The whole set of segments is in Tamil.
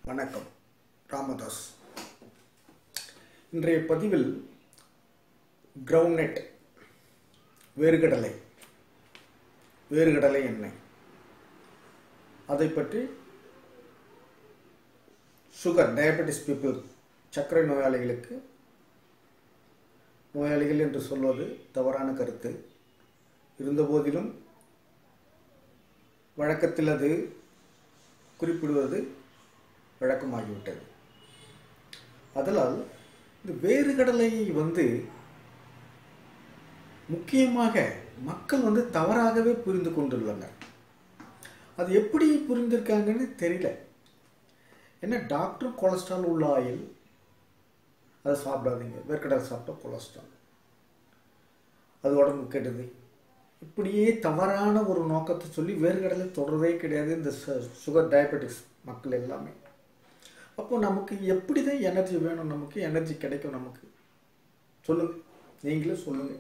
வணக்கம் ராமதாஸ் இன்றைய பதிவில் கிரவுண்ட்நெட் வேறுகடலை வேறுகடலை எண்ணெய் அதை பற்றி சுகர் டயபெட்டிஸ் பீப்புள் சர்க்கரை நோயாளிகளுக்கு நோயாளிகள் என்று சொல்வது தவறான கருத்து இருந்தபோதிலும் வழக்கத்தில் அது குறிப்பிடுவது வழக்கமாகிவிட்டது அதனால் இந்த வேறுகடலையை வந்து முக்கியமாக மக்கள் வந்து தவறாகவே புரிந்து கொண்டுள்ளனர் அது எப்படி புரிந்திருக்காங்கன்னு தெரியல என்ன டாக்டர் கொலஸ்ட்ரால் உள்ள ஆயில் அதை சாப்பிடாதீங்க வேர்க்கடலை சாப்பிட்டா கொலஸ்ட்ரால் அது உடம்பு கெடுது இப்படியே தவறான ஒரு நோக்கத்தை சொல்லி வேர்க்கடலை தொடரவே கிடையாது இந்த சுகர் டயபெட்டிக்ஸ் மக்கள் எல்லாமே அப்போ நமக்கு எப்படி தான் எனர்ஜி வேணும் நமக்கு எனர்ஜி கிடைக்கும் நமக்கு சொல்லுங்க நீங்களே சொல்லுங்க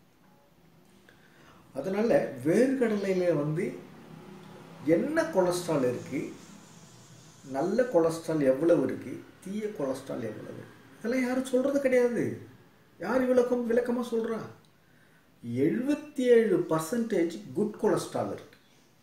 அதனால வேர்க்கடலையில வந்து என்ன கொலஸ்ட்ரால் இருக்கு நல்ல கொலஸ்ட்ரால் எவ்வளவு இருக்கு தீய கொலஸ்ட்ரால் எவ்வளவு இதெல்லாம் யாரும் சொல்றது கிடையாது யார் விளக்கம் விளக்கமா சொல்றா எழுபத்தி ஏழு பர்சன்டேஜ் குட் கொலஸ்ட்ரால் இருக்கு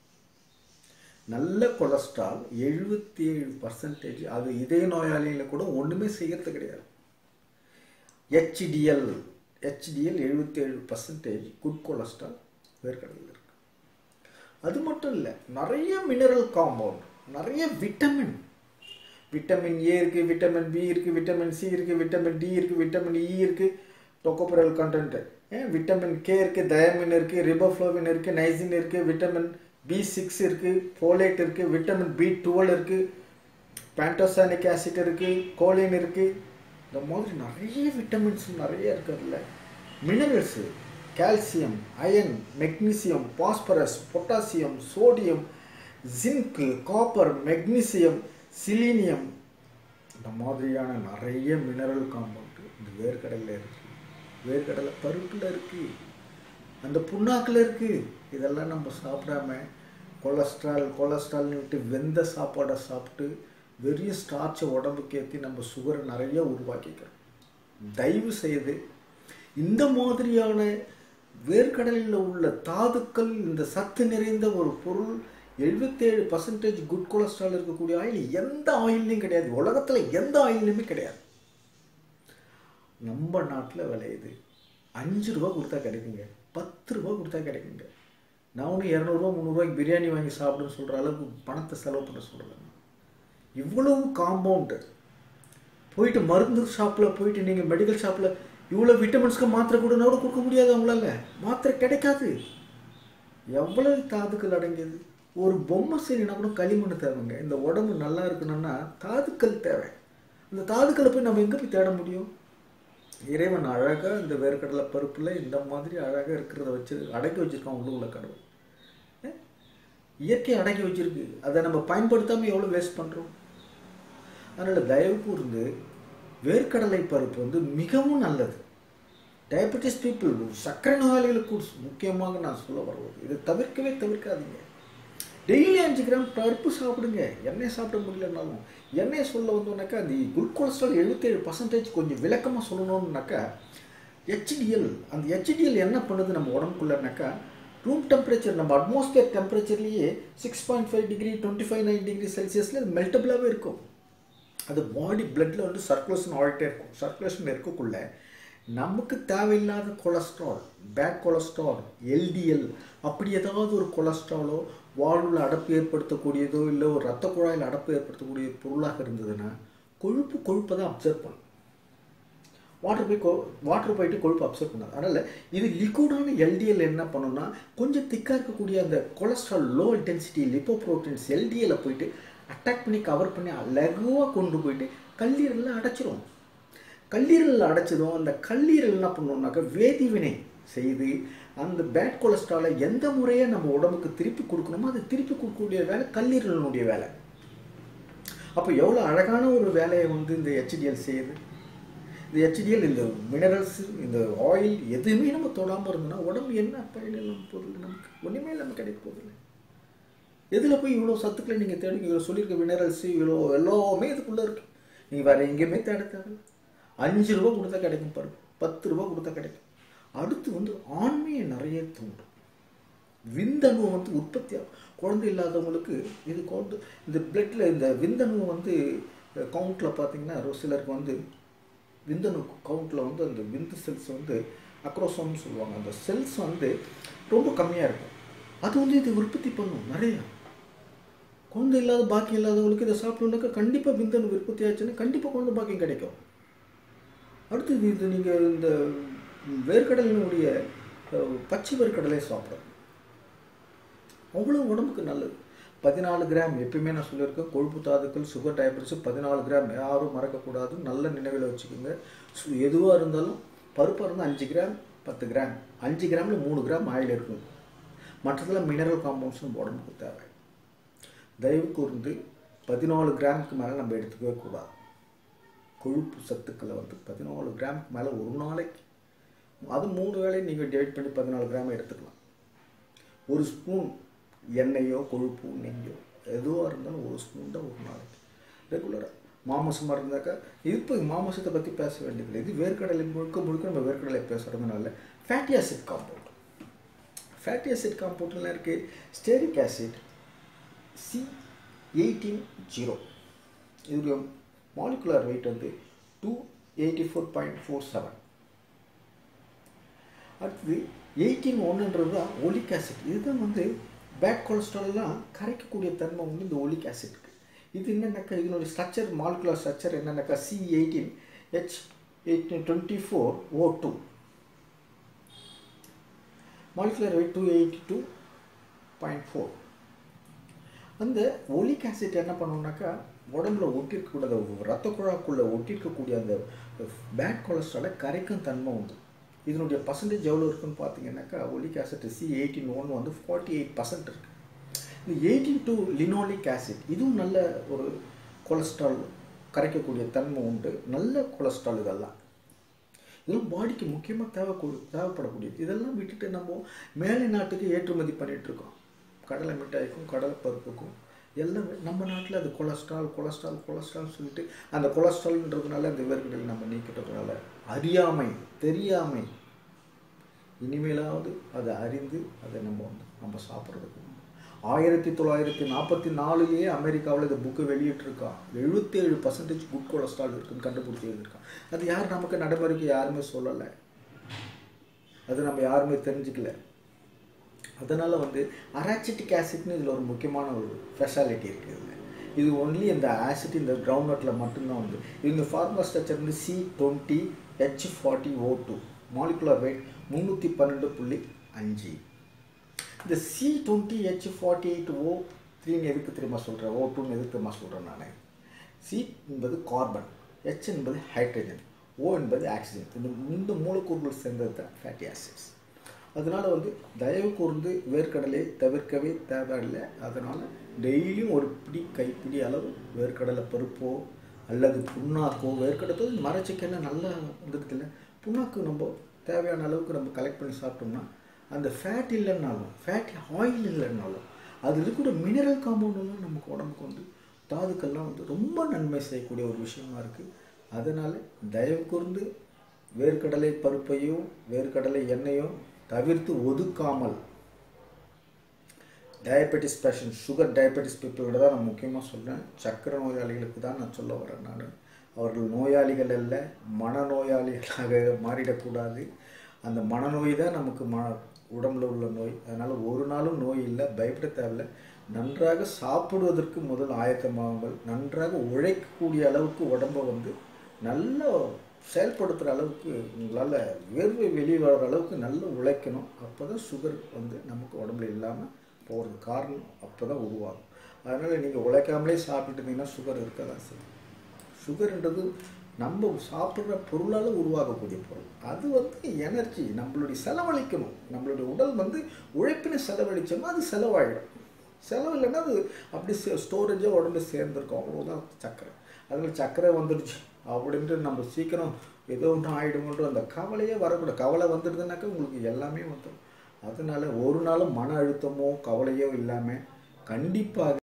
நல்ல கொலஸ்ட்ரால் எழுபத்தி ஏழு பர்சன்டேஜ் அது இதய நோயாளிகளை கூட ஒன்றுமே செய்கிறது கிடையாது ஹெச்டிஎல் ஹெச்டிஎல் எழுபத்தி ஏழு பர்சன்டேஜ் குட் கொலஸ்ட்ரால் வேர்க்கடலில் இருக்கு அது மட்டும் இல்லை நிறைய மினரல் காம்பவுண்ட் நிறைய விட்டமின் விட்டமின் ஏ இருக்கு விட்டமின் பி இருக்கு விட்டமின் சி இருக்கு விட்டமின் டி இருக்கு விட்டமின் இ இருக்கு டொக்கோபரல் கண்டென்ட் விட்டமின் கே இருக்கு தயமின் இருக்கு ரிபோஃப்ளோவின் இருக்கு நைசின் இருக்கு விட்டமின் பி சிக்ஸ் இருக்கு ஃபோலேட் இருக்கு விட்டமின் பி டுவெல் இருக்கு பேண்டோசானிக் ஆசிட் இருக்கு கோலின் இருக்கு இந்த மாதிரி நிறைய விட்டமின்ஸ் நிறைய இருக்குதுல்ல minerals calcium iron magnesium phosphorus potassium sodium zinc copper magnesium selenium இந்த மாதிரியான நிறைய மினரல் காம்பவுண்ட் இந்த வேர்க்கடலில் இருக்கு வேர்க்கடலை பருப்பில் இருக்கு அந்த புண்ணாக்கில் இருக்கு இதெல்லாம் நம்ம சாப்பிடாம கொலஸ்ட்ரால் கொலஸ்ட்ரால்னு விட்டு வெந்த சாப்பாடை சாப்பிட்டு வெறிய ஸ்டார்ச்சை உடம்புக்கு ஏற்றி நம்ம சுகரை நிறைய உருவாக்கிக்கிறோம் தயவு செய்து இந்த மாதிரியான வேர்க்கடலில் உள்ள தாதுக்கள் இந்த சத்து நிறைந்த ஒரு பொருள் எழுபத்தேழு பர்சன்டேஜ் குட் கொலஸ்ட்ரால் இருக்கக்கூடிய ஆயில் எந்த ஆயில்லையும் கிடையாது உலகத்தில் எந்த ஆயில்லையுமே கிடையாது நம்ம நாட்டில் விளையுது அஞ்சு ரூபா கொடுத்தா கிடைக்குங்க பத்து ரூபா கொடுத்தா கிடைக்குங்க நான் ஒன்று இரநூறுவா முந்நூறுவாய்க்கு பிரியாணி வாங்கி சாப்பிடுன்னு சொல்கிற அளவுக்கு பணத்தை செலவு பண்ண சொல்லலை இவ்வளவு காம்பவுண்டு போயிட்டு மருந்து ஷாப்பில் போயிட்டு நீங்கள் மெடிக்கல் ஷாப்பில் இவ்வளோ விட்டமின்ஸ்க்கு மாத்திரை கொடுனா கூட கொடுக்க முடியாது அவங்களால மாத்திரை கிடைக்காது எவ்வளவு தாதுக்கள் அடங்கியது ஒரு பொம்மை செய்யணும்னா கூட களிமண் தேவைங்க இந்த உடம்பு நல்லா இருக்கணும்னா தாதுக்கள் தேவை அந்த தாதுக்களை போய் நம்ம எங்கே போய் தேட முடியும் இறைவன் அழகாக இந்த வேர்க்கடலை பருப்பில் இந்த மாதிரி அழகாக இருக்கிறத வச்சு அடக்கி வச்சுருக்கான் உள்ளுக்குள்ள கடவுள் இயற்கை அடக்கி வச்சிருக்கு அதை நம்ம பயன்படுத்தாமல் எவ்வளோ வேஸ்ட் பண்ணுறோம் அதனால் தயவு கூர்ந்து வேர்க்கடலை பருப்பு வந்து மிகவும் நல்லது டயபெட்டிஸ் பீப்புள் சர்க்கரை நோயாளிகளுக்கு முக்கியமாக நான் சொல்ல வருவது இதை தவிர்க்கவே தவிர்க்காதீங்க டெய்லி அஞ்சு கிராம் பருப்பு சாப்பிடுங்க எண்ணெய் சாப்பிட முடியலனாலும் எண்ணெய் சொல்ல வந்தோம்னாக்கா அந்த குட் கொலஸ்ட்ரால் எழுபத்தேழு பர்சன்டேஜ் கொஞ்சம் விளக்கமாக சொல்லணும்னாக்கா ஹெச்டிஎல் அந்த ஹெச்டிஎல் என்ன பண்ணுது நம்ம உடம்புக்குள்ளனாக்கா ரூம் டெம்பரேச்சர் நம்ம அட்மாஸ்பியர் டெம்பரேச்சர்லேயே six point five degree twenty five nine degree செல்சியஸில் அது மெல்டபிளாகவே இருக்கும் அது பாடி பிளட்டில் வந்து சர்க்குலேஷன் ஆகிட்டே இருக்கும் சர்க்குலேஷன் இருக்கக்குள்ள நமக்கு தேவையில்லாத கொலஸ்ட்ரால் பேட் கொலஸ்ட்ரால் எல்டிஎல் அப்படி ஏதாவது ஒரு கொலஸ்ட்ராலோ வாழ்வில் அடப்பு ஏற்படுத்தக்கூடியதோ இல்லை ஒரு ரத்த குழாயில் அடப்பு ஏற்படுத்தக்கூடிய பொருளாக இருந்ததுன்னா கொழுப்பு கொழுப்பை தான் அப்சர்வ் பண்ணும் வாட்டர் போய் கொ வாட்டர் போயிட்டு கொழுப்பு அப்சர்வ் பண்ணாது அதனால் இது லிக்விடான எல்டிஎல் என்ன பண்ணுன்னா கொஞ்சம் திக்காக இருக்கக்கூடிய அந்த cholesterol low intensity lipoproteins எல்டிஎல்லை போயிட்டு அட்டாக் பண்ணி கவர் பண்ணி லகுவாக கொண்டு போயிட்டு கல்லீரலில் அடைச்சிரும் கல்லீரலில் அடைச்சதும் அந்த கல்லீரல் என்ன பண்ணோம்னாக்கா வேதிவினை செய்து அந்த பேட் கொலஸ்ட்ராலை எந்த முறையை நம்ம உடம்புக்கு திருப்பி கொடுக்கணுமோ அதை திருப்பி கொடுக்கக்கூடிய வேலை கல்லீரலினுடைய வேலை அப்போ எவ்வளோ அழகான ஒரு வேலையை வந்து இந்த ஹெச்டிஎல் செய்யுது இந்த ஹெச்டிஎல் இந்த மினரல்ஸ் இந்த ஆயில் எதுவுமே நம்ம தொடாமல் இருந்தோம்னா உடம்பு என்ன பயன் இல்லாமல் போதில்லை நமக்கு ஒன்றுமே இல்லாமல் கிடைக்க போதில்லை எதில் போய் இவ்வளோ சத்துக்களை நீங்கள் தேடி இவ்வளோ சொல்லியிருக்க மினரல்ஸ் இவ்வளோ எல்லாமே இதுக்குள்ளே இருக்கு நீங்கள் வேறு எங்கேயுமே தேட தேவையில்லை அஞ்சு ரூபா கொடுத்தா கிடைக்கும் பாருங்க பத்து ரூபா கொடுத்தா கிடைக்கும் அடுத்து வந்து ஆண்மையை நிறைய தூண்டும் விந்தணு வந்து உற்பத்தி ஆகும் குழந்தை இல்லாதவங்களுக்கு இது குழந்தை இந்த பிளட்டில் இந்த விந்தணு வந்து கவுண்டில் பார்த்தீங்கன்னா ஒரு சிலருக்கு வந்து விந்தணு கவுண்டில் வந்து அந்த விந்து செல்ஸ் வந்து அக்ரோசோம்னு சொல்லுவாங்க அந்த செல்ஸ் வந்து ரொம்ப கம்மியாக இருக்கும் அது வந்து இது உற்பத்தி பண்ணும் நிறையா குழந்தை இல்லாத பாக்கியம் இல்லாதவங்களுக்கு இதை சாப்பிடணுன்னாக்கா கண்டிப்பாக விந்தணு உற்பத்தி ஆச்சுன்னா கண்டிப்பாக குழந்தை பாக்கியம் கிடைக்கும் அடுத்து இது நீங்கள் இந்த வேர்க்கடலினுடைய அஹ், பச்சை வேர்க்கடலை சாப்பிடணும் அவ்வளோ உடம்புக்கு நல்லது பதினாலு கிராம் எப்பயுமே நான் சொல்லியிருக்கேன் கொழுப்பு தாதுக்கள் சுகர் டயபெட்டிஸ் பதினாலு கிராம் யாரும் மறக்கக்கூடாது நல்ல நினைவில் வச்சுக்கோங்க சு- எதுவாக இருந்தாலும் பருப்பாக இருந்தால் அஞ்சு கிராம் பத்து கிராம் அஞ்சு கிராமில் மூணு கிராம் ஆயில் இருக்கும் மற்றதெல்லாம் மினரல் காம்பவுண்ட்ஸ் நம்ம உடம்புக்கு தேவை தயவு கூர்ந்து பதினாலு கிராமுக்கு மேலே நம்ம எடுத்துக்கவே கூடாது கொழுப்பு சத்துக்களை வந்து பதினாலு கிராமுக்கு மேலே ஒரு நாளைக்கு அது மூணு வேளையை நீங்கள் டிவைட் பண்ணி பதினாலு கிராம் எடுத்துக்கலாம் ஒரு ஸ்பூன் எண்ணெயோ கொழுப்போ நெய்யோ எதுவாக இருந்தாலும் ஒரு ஸ்பூன் தான் ஒரு நாளைக்கு ரெகுலராக மாமசமாக இருந்தாக்கா இப்போ மாமசத்தை பற்றி பேச வேண்டியதில்லை இது வேர்க்கடலை முழுக்க முழுக்க நம்ம வேர்க்கடலை பேசுகிறதுனால fatty acid compound fatty acid காம்பவுண்ட்லாம் இருக்குது stearic acid C eighteen zero இதோடைய மாலிகுலர் வெயிட் வந்து two eighty four point four seven அடுத்தது எயிட்டீன் ஒன்றுன்றது தான் ஒலிக் ஆசிட் இதுதான் வந்து பேட் கொலஸ்ட்ரால்லாம் கரைக்கக்கூடிய தன்மை வந்து இந்த ஒலிக் ஆசிட்க்கு இது என்னென்னாக்கா இதனுடைய ஸ்ட்ரக்சர் மாலிகுலர் ஸ்ட்ரக்சர் என்னென்னாக்கா C eighteen H eighteen twenty four O two molecular weight two eighty two point four அந்த ஒலிக் ஆசிட் என்ன பண்ணுவோம்னாக்கா உடம்புல ஒட்டிருக்கக்கூடாத ரத்த குழாக்குள்ளே ஒட்டிருக்கக்கூடிய அந்த பேட் கொலஸ்ட்ராலை கரைக்கும் தன்மை உண்டு இதனுடைய பர்சன்டேஜ் எவ்வளோ இருக்குன்னு பார்த்தீங்கன்னாக்கா oleic acid C eighteen one வந்து ஃபார்ட்டி எயிட் பர்சன்ட் இருக்குது இந்த எயிட்டின் டூ லினோலிக் ஆசிட் இதுவும் நல்ல ஒரு கொலஸ்ட்ரால் கரைக்கக்கூடிய தன்மை உண்டு நல்ல கொலஸ்ட்ரால் இதெல்லாம் இதெல்லாம் பாடிக்கு முக்கியமாக தேவைக்கூ தேவைப்படக்கூடியது இதெல்லாம் விட்டுட்டு நம்ம மேலை நாட்டுக்கு ஏற்றுமதி பண்ணிட்டு இருக்கோம் கடலை மிட்டாய்க்கும் கடலை பருப்புக்கும் எல்லாமே நம்ம நாட்டில் அது கொலஸ்ட்ரால் கொலஸ்ட்ரால் கொலஸ்ட்ரால் சொல்லிட்டு அந்த கொலஸ்ட்ரால்ன்றதுனால அந்த வேர்க்கடலை நம்ம நீக்கிட்டதுனால அறியாமை தெரியாமை இனிமேலாவது அதை அறிந்து அதை நம்ம வந்து நம்ம சாப்பிட்றதுக்கு ஆயிரத்தி தொள்ளாயிரத்தி நாற்பத்தி நாலுலேயே அமெரிக்காவில் இந்த புக்கு வெளியிட்டிருக்கான் எழுபத்தேழு பர்சன்டேஜ் குட் கொலஸ்ட்ரால் இருக்குன்னு கண்டுபிடிச்சி எழுதியிருக்கான் அது யார் நமக்கு நடைமுறைக்கு யாருமே சொல்லலை அது நம்ம யாருமே தெரிஞ்சுக்கல அதனால் வந்து அராச்சிட்டிக் ஆசிட்னு இதில் ஒரு முக்கியமான ஒரு ஸ்பெஷாலிட்டி இருக்குது இதுல. இது ஒன்லி இந்த ஆசிட் இந்த கிரவுண்ட் நட்டில் மட்டும்தான் வந்து இந்த ஃபார்முலா ஸ்ட்ரக்சர் வந்து C twenty H forty O two molecular weight முந்நூற்றி பன்னெண்டு புள்ளி அஞ்சு இந்த C twenty H forty eight O த்ரீன்னு எதுக்கு தெரியுமா சொல்கிறேன் ஓ டூன்னு எதுக்கு தெரியுமா சொல்கிறேன் நான் சி என்பது கார்பன் ஹெச் என்பது ஹைட்ரஜன் ஓ என்பது ஆக்சிஜன் இந்த இந்த மூலக்கூறுகள் சேர்ந்தது தான் ஃபேட்டி ஆசிட்ஸ் அதனால் வந்து தயவு கூர்ந்து வேர்க்கடலை தவிர்க்கவே தேவையில்லை அதனால் டெய்லியும் ஒரு பிடி கைப்பிடி அளவு வேர்க்கடலை பருப்போ அல்லது புண்ணாக்கோ வேர்க்கடலை மரச்சிக்கெண்ணெய் நல்லா வந்துடுது இல்லை புண்ணாக்கு நம்ம தேவையான அளவுக்கு நம்ம கலெக்ட் பண்ணி சாப்பிட்டோம்னா அந்த ஃபேட் இல்லைன்னாலும் ஃபேட் ஆயில் இல்லைன்னாலும் அது இருக்கிற மினரல் காம்பவுண்டெல்லாம் நமக்கு உடம்புக்கு வந்து தாதுக்கள்லாம் வந்து ரொம்ப நன்மை செய்யக்கூடிய ஒரு விஷயமா இருக்குது அதனால் தயவு கூர்ந்து வேர்க்கடலை பருப்பையும் வேர்க்கடலை எண்ணெயும் தவிர்த்து ஒதுக்காமல் டயபெட்டிஸ் பேஷண்ட் சுகர் டயபெட்டிஸ் பீப்புளோட தான் நான் முக்கியமாக சொல்கிறேன் சக்கரை நோயாளிகளுக்கு தான் நான் சொல்ல வரேன் நான் அவர்கள் நோயாளிகள் அல்ல மனநோயாளிகளாக மாறிடக்கூடாது அந்த மனநோய் தான் நமக்கு ம உடம்புல உள்ள நோய் அதனால் ஒரு நாளும் நோய் இல்லை பயப்பட தேவையில்லை நன்றாக சாப்பிடுவதற்கு முதல் ஆயத்தமாகுங்கள் நன்றாக உழைக்கக்கூடிய அளவுக்கு உடம்பை வந்து நல்ல செயல்படுத்துகிற அளவுக்கு உங்களால் வேர்வை வெளியே வர அளவுக்கு நல்லா உழைக்கணும் அப்போ தான் சுகர் வந்து நமக்கு உடம்புல இல்லாமல் போகிறது காரணம் அப்போ தான் உருவாகும் அதனால் நீங்கள் உழைக்காமலே சாப்பிட்டுட்டு இருந்தீங்கன்னா சுகர் இருக்க தான் செய்யும் சுகர்ன்றது நம்ம சாப்பிட்ற பொருளால் உருவாகக்கூடிய பொருள் அது வந்து எனர்ஜி நம்மளுடைய செலவழிக்கணும் நம்மளுடைய உடல் வந்து உழைப்பினை செலவழிச்சோம்னா அது செலவாயிடும் செலவு இல்லைன்னா அது அப்படி ஸ்டோரேஜாக உடம்பு சேர்ந்துருக்கும் அவ்வளோதான் சக்கரை அதில் சக்கரை வந்துடுச்சு அப்படின்ட்டு நம்ம சீக்கிரம் ஏதோ ஒன்று ஆகிடுமோன்ற அந்த கவலையே வரக்கூடாது கவலை வந்துடுதுனாக்கா உங்களுக்கு எல்லாமே வந்துடும் அதனால ஒரு நாளும் மன அழுத்தமோ கவலையோ இல்லாமல் கண்டிப்பாக